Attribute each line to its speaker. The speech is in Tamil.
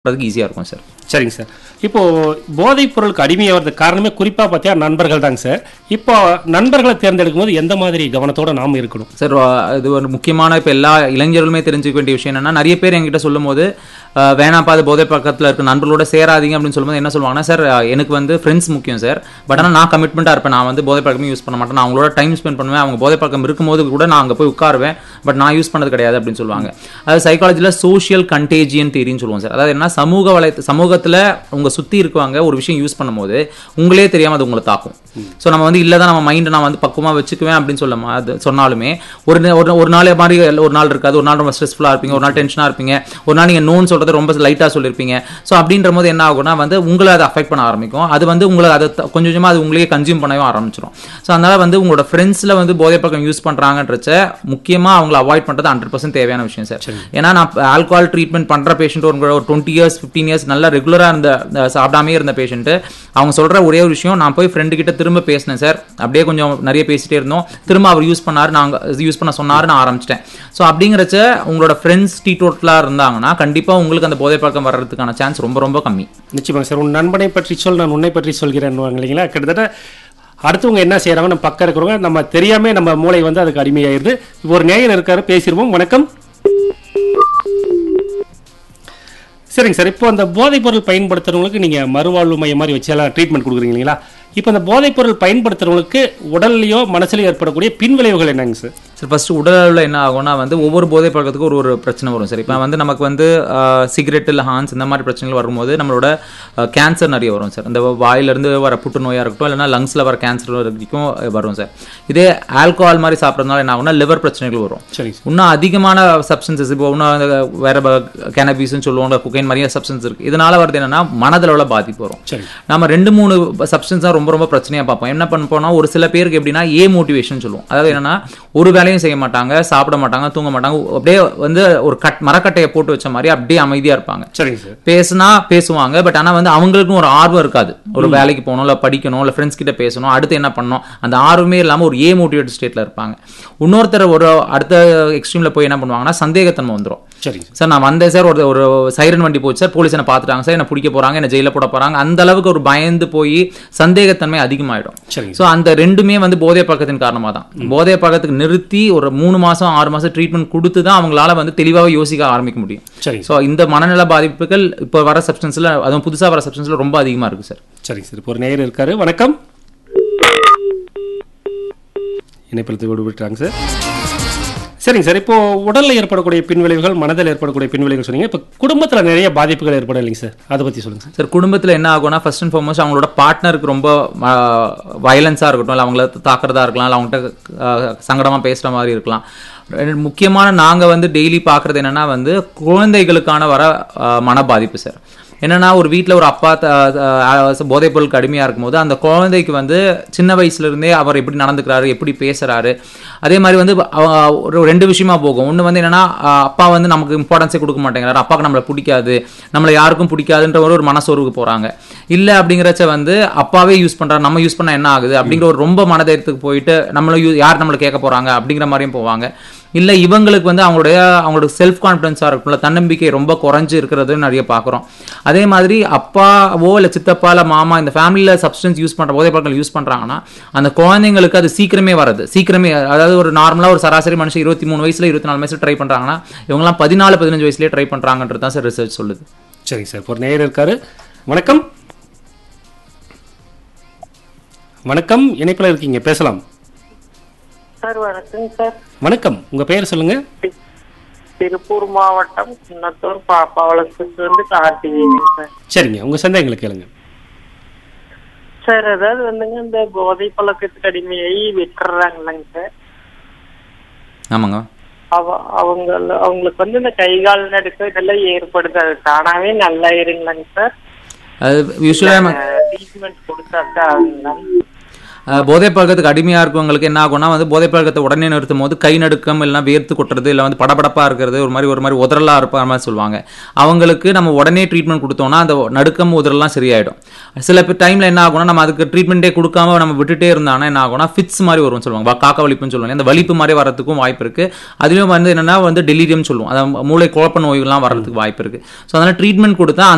Speaker 1: அதுக்கு ஈஸியாக இருக்கும் சார்
Speaker 2: சரிங்க சார் இப்போ போதைப் பொருளுக்கு அடிமையாகிறதுக்கு காரணமே குறிப்பாக பார்த்தா நண்பர்கள் தாங்க சார் இப்போ நண்பர்களை தேர்ந்தெடுக்கும் போது எந்த மாதிரி கவனத்தோட நாம் இருக்கணும்
Speaker 1: சார் வா- இது ஒரு முக்கியமான இப்போ எல்லா இளைஞர்களுமே தெரிஞ்சுக்க வேண்டிய விஷயம் என்னன்னா நிறைய பேர் என்கிட்ட சொல்லும்போது அஹ், வேணாப்பா அது போதை பக்கத்தில் இருக்க நண்பர்களோட சேராதீங்க அப்படின்னு சொல்லும்போது என்ன சொல்லுவாங்கன்னா சார் அஹ், எனக்கு வந்து ஃப்ரெண்ட்ஸ் முக்கியம் சார் பட் ஆனால் நான் கமிட்மெண்ட்டாக இருப்பேன் நான் வந்து போதை பழக்கமே யூஸ் பண்ண மாட்டேன் நான் அவங்களோட டைம் ஸ்பெண்ட் பண்ணுவேன் அவங்க போதை பழக்கம் இருக்கும்போது கூட நான் அங்கே போய் உட்காருவேன் பட் நான் யூஸ் பண்ணது கிடையாது அப்படின்னு சொல்லுவாங்க அதாவது சைக்காலஜியில் சோஷியல் கண்டேஜியன் தேரின்னு சொல்லுவோம் சார் அதாவது என்ன சமூக வலை சமூகத்தில் உங்கள் சுற்றி இருக்கவங்க ஒரு விஷயம் யூஸ் பண்ணும்போது உங்களே தெரியாமல் அது உங்களை தாக்கும் ஸோ நம்ம வந்து இல்லை தான் நம்ம மைண்டை நான் வந்து பக்குவமாக வச்சுக்குவேன் அப்படின்னு சொல்ல மா- அது சொன்னாலுமே ஒரு நே- ஒரு ஒரு நாள் மாதிரி ஒரு நாள் இருக்காது ஒரு நாள் ரொம்ப ஸ்ட்ரெஸ்ஃபுல்லாக இருப்பீங்க ஒரு நாள் டென்ஷனாக இருப்பீங்க ஒரு நாள் நீங்கள் நோன் சொல்கிறது ரொம்ப லைட்டாக சொல்லியிருப்பீங்க ஸோ அப்படின்ற போது என்ன ஆகும்னா வந்து உங்களை அதை அஃபெக்ட் பண்ண ஆரம்பிக்கும் அது வந்து உங்களை அதை த- கொஞ்சம் கொஞ்சமாக அது உங்களையே கன்சியூம் பண்ணவும் ஆரம்பிச்சிடும் ஸோ அதனால வந்து உங்களோட ஃப்ரெண்ட்ஸில் வந்து போதை பழக்கம் யூஸ் பண்ணுறாங்கன்றச்ச முக்கியமாக அவங்கள அவாய்ட் பண்ணுறது ஹண்ட்ரட் பர்சன்ட் தேவையான விஷயம் சார் ஏன்னா நான் ஆல்கஹால் ட்ரீட்மெண்ட் பண்ணுற பேஷண்ட் ஒரு ஒரு டுவெண்ட்டி இயர்ஸ் ஃபிஃப்டீன் இயர்ஸ் நல்லா ரெகுலராக இருந்த அஹ், சாப்பிடாமே இருந்த பேஷண்ட்டு அவங்க சொல்கிற ஒரே ஒரு விஷயம் நான் போய் ஃப்ரெண்டு கிட்ட திரும்ப பேசினேன் சார் அப்படியே கொஞ்சம் நிறைய பேசிட்டே இருந்தோம் திரும்ப அவர் யூஸ் பண்ணார் நாங்கள் யூஸ் பண்ண சொன்னார் நான் ஆரம்பிச்சிட்டேன் ஸோ அப்படிங்கிறச்ச உங்களோட ஃப்ரெண்ட்ஸ் டீ டோட்டலாக இருந்தாங்கன்னா கண்டிப்பாக உங்களுக்கு அந்த போதை பழக்கம் வர்றதுக்கான சான்ஸ் ரொம்ப ரொம்ப கம்மி
Speaker 2: நிச்சயமாங்க சார் உன் நண்பனை பற்றி சொல் நான் உன்னை பற்றி சொல்கிறேன் இல்லைங்களா கிட்டத்தட்ட அடுத்தவங்க என்ன செய்றாங்க நம்ம பக்கம் இருக்கிறவங்க நம்ம தெரியாம நம்ம மூளை வந்து அதுக்கு அடிமையாயிருது இப்போ ஒரு நேயர் இருக்காரு பேசிடுவோம் வணக்கம் சரிங்க சார் இப்போ அந்த போதைப் பொருள் பயன்படுத்துறவங்களுக்கு நீங்க மறுவாழ்வு மையம் மாதிரி வச்சு எல்லாம் ட்ரீட்மெண்ட் கொடுக்குறீங்க இல்லைங்களா இப்போ அந்த போதைப் பொருள் பயன்படுத்துறவங்களுக்கு உடல்லையோ மனசுலையோ ஏற்படக்கூடிய பின்விளைவுகள் என்னங்க சார்
Speaker 1: சார் ஃபர்ஸ்ட் உடல் அளவில் என்ன ஆகும்னா வந்து ஒவ்வொரு போதை பழக்கத்துக்கும் ஒரு ஒரு பிரச்சனை வரும் சார் இப்போ வந்து நமக்கு வந்து சிகரெட் இல்லை ஹான்ஸ் இந்த மாதிரி பிரச்சனைகள் வரும்போது நம்மளோட கேன்சர் நிறைய வரும் சார் இந்த வாயிலிருந்து வர புற்றுநோயாக இருக்கட்டும் இல்லைனா லங்ஸில் வர கேன்சர் வரைக்கும் வரும் சார் இதே ஆல்கோஹால் மாதிரி சாப்பிட்றதுனால என்ன ஆகும்னா லிவர் பிரச்சனைகள் வரும்
Speaker 2: சரிங்க சார்
Speaker 1: இன்னும் அதிகமான சப்ஸ்டன்சஸ் இப்போ இன்னும் அந்த வேற கேனபீஸ்னு சொல்லுவோம் குகைன் நிறைய சப்ஸ்டன்ஸ் இருக்கு இதனால வருது என்னன்னா மனதளவுல பாதிப்பு வரும்
Speaker 2: சரி
Speaker 1: நம்ம ரெண்டு மூணு சப்ஸ்டன்ஸ் தான் ரொம்ப ரொம்ப பிரச்சனையா பார்ப்போம் என்ன பண்ண ஒரு சில பேருக்கு எப்படின்னா ஏ மோட்டிவேஷன் சொல்லுவோம் அதாவது என்னன்னா ஒரு வேலையும் செய்ய மாட்டாங்க சாப்பிட மாட்டாங்க தூங்க மாட்டாங்க அப்படியே வந்து ஒரு கட் மரக்கட்டையை போட்டு வச்ச மாதிரி அப்படியே அமைதியா இருப்பாங்க
Speaker 2: சரிங்க சார்
Speaker 1: பேசுனா பேசுவாங்க பட் ஆனா வந்து அவங்களுக்கும் ஒரு ஆர்வம் இருக்காது ஒரு வேலைக்கு போகணும் இல்ல படிக்கணும் இல்ல ஃப்ரெண்ட்ஸ் கிட்ட பேசணும் அடுத்து என்ன பண்ணணும் அந்த ஆர்வமே இல்லாம ஒரு ஏ மோட்டிவேட் ஸ்டேட்ல இருப்பாங்க இன்னொருத்தர் ஒரு அடுத்த எக்ஸ்ட்ரீம்ல போய் என்ன பண்ணுவாங்கன்னா சந்தேகத்தன்மை வந்துரும்
Speaker 2: சரிங்க சார்
Speaker 1: சார் நான் வந்தேன் சார் ஒரு ஒரு சைரன் வண்டி போச்சு சார் போலீஸ் என்ன பார்த்துட்டாங்க சார் என்ன பிடிக்க போறாங்க என்ன ஜெயில போட போறாங்க அந்த அளவுக்கு ஒரு பயந்து போய் சந்தேகத்தன்மை அதிகமாயிடும்
Speaker 2: சரிங்க
Speaker 1: ஸோ அந்த ரெண்டுமே வந்து போதை பழக்கத்தின் காரணமாக தான் போதை பழக்கத்துக்கு நிறுத்தி ஒரு மூணு மாசம் ஆறு மாசம் ட்ரீட்மெண்ட் கொடுத்து தான் அவங்களால வந்து தெளிவாக யோசிக்க ஆரம்பிக்க முடியும்
Speaker 2: சரிங்க
Speaker 1: ஸோ இந்த மனநல பாதிப்புகள் இப்போ வர சப்ஸ்டன்ஸில் அதுவும் புதுசாக வர சப்ஸ்டன்ஸில் ரொம்ப அதிகமாக இருக்கு சார்
Speaker 2: சரிங்க சார் இப்போ ஒரு நேயர் இருக்காரு வணக்கம் இணைப்பில் விடுவிட்டாங்க சார் சரிங்க சார் இப்போ உடல்ல ஏற்படக்கூடிய பின்விளைவுகள் மனதில் ஏற்படக்கூடிய பின்விளைவுகள் சொன்னீங்க இப்போ குடும்பத்துல நிறைய பாதிப்புகள் ஏற்படும் இல்லைங்க சார் அதை பத்தி சொல்லுங்க சார்
Speaker 1: சார் குடும்பத்தில் என்ன ஆகும்னா ஃபர்ஸ்ட் அண்ட் ஃபார்மோஸ்ட் அவங்களோட பார்ட்னருக்கு ரொம்ப வயலன்ஸாக இருக்கட்டும் இல்லை அவங்கள தாக்குறதா இருக்கலாம் இல்லை அவங்ககிட்ட சங்கடமாக பேசுகிற மாதிரி இருக்கலாம் ரெண்டு முக்கியமான நாங்கள் வந்து டெய்லி பார்க்குறது என்னன்னா வந்து குழந்தைகளுக்கான வர அஹ், மன பாதிப்பு சார் என்னன்னா ஒரு வீட்டில் ஒரு அப்பா த- அஹ், போதைப் பொருளுக்கு அடிமையாக இருக்கும்போது அந்த குழந்தைக்கு வந்து சின்ன வயசுல இருந்தே அவர் எப்படி நடந்துக்கிறாரு எப்படி பேசுறாரு அதே மாதிரி வந்து அவ- ஒரு ரெண்டு விஷயமா போகும் ஒன்று வந்து என்னன்னா அஹ், அப்பா வந்து நமக்கு இம்பார்ட்டன்ஸே கொடுக்க மாட்டேங்கிறாரு அப்பாவுக்கு நம்மளை பிடிக்காது நம்மளை யாருக்கும் பிடிக்காதுன்ற ஒரு ஒரு மனசோர்வுக்கு போறாங்க இல்லை அப்படிங்கிறச்ச வந்து அப்பாவே யூஸ் பண்றாரு நம்ம யூஸ் பண்ணா என்ன ஆகுது அப்படிங்கிற ஒரு ரொம்ப மனதைரியத்துக்கு போயிட்டு நம்மள யூ- யார் நம்மளை கேட்க போறாங்க அப்படிங்கிற மாதிரியும் போவாங்க இல்லை இவங்களுக்கு வந்து அவங்களுடைய அவங்களோட செல்ஃப் கான்ஃபிடன்ஸாக இருக்கும்ல தன்னம்பிக்கை ரொம்ப குறைஞ்சு இருக்கிறது நிறைய பார்க்குறோம் அதே மாதிரி அப்பாவோ இல்லை சித்தப்பா இல்லை மாமா இந்த ஃபேமிலியில் சப்ஸ்டன்ஸ் யூஸ் பண்ணுற போதை பழக்கங்கள் யூஸ் பண்ணுறாங்கன்னா அந்த குழந்தைங்களுக்கு அது சீக்கிரமே வருது சீக்கிரமே அதாவது ஒரு நார்மலாக ஒரு சராசரி மனுஷன் இருபத்தி மூணு வயசுல இருபத்தி நாலு வயசுல ட்ரை பண்ணுறாங்கன்னா இவங்கலாம் பதினாலு பதினஞ்சு வயசுலேயே ட்ரை பண்ணுறாங்கன்றது தான் சார் ரிசர்ச் சொல்லுது
Speaker 2: சரிங்க சார் இப்போ ஒரு நேயர் இருக்காரு வணக்கம் வணக்கம் இணைப்பில் இருக்கீங்க பேசலாம்
Speaker 3: சார் வணக்கம் சார்
Speaker 2: வணக்கம் உங்க பெயர் சொல்லுங்க
Speaker 3: தி- திருப்பூர் மாவட்டம் சின்னத்தூர் பாப்பாவளத்துக்கு வந்து கார்த்திகேயன் சார்
Speaker 2: சரிங்க உங்க சந்தேகங்களை கேளுங்க
Speaker 3: சார் அதாவது வந்துங்க இந்த போதை பழக்கத்துக்கு அடிமையாகி விட்டுறாங்கல்லங்க சார்
Speaker 1: ஆமாங்க
Speaker 3: அவ அவங்க அவங்களுக்கு வந்து இந்த கை கால் நடுக்கம் இதெல்லாம் ஏற்படுது அது தானாவே நல்லாயிருங்களாங்க சார்
Speaker 1: அது யூஸ்வலாக
Speaker 3: ட்ரீட்மெண்ட் கொடுத்தா தான் ஆகுங்களா
Speaker 1: அஹ் போதை பழக்கத்துக்கு அடிமையாக இருக்கவங்களுக்கு என்ன ஆகும்னா வந்து போதை பழக்கத்தை உடனே நிறுத்தும் போது கை நடுக்கம் இல்லைனா வேர்த்து கொட்டுறது இல்லை வந்து படபடப்பாக இருக்கிறது ஒரு மாதிரி ஒரு மாதிரி உதறலா இருப்ப மாதிரி சொல்லுவாங்க அவங்களுக்கு நம்ம உடனே ட்ரீட்மெண்ட் கொடுத்தோம்னா அந்த நடுக்கம் உதறலாம் சரியாயிடும் சில டைமில் என்ன ஆகும்னா நம்ம அதுக்கு ட்ரீட்மெண்ட்டே கொடுக்காம நம்ம விட்டுட்டே இருந்தாங்கன்னா என்ன ஆகும்னா ஃபிட்ஸ் மாதிரி வரும்னு சொல்லுவாங்க வா- காக்க வலிப்புன்னு சொல்லுவாங்க அந்த வலிப்பு மாதிரி வரதுக்கும் வாய்ப்பு இருக்கு அதுலயும் வந்து என்னன்னா வந்து டெலிரியம் சொல்லுவோம் அதாவது மூளை குழப்ப நோய்கள்லாம் வர்றதுக்கு வாய்ப்பு இருக்கு ஸோ அதனால ட்ரீட்மெண்ட் கொடுத்தா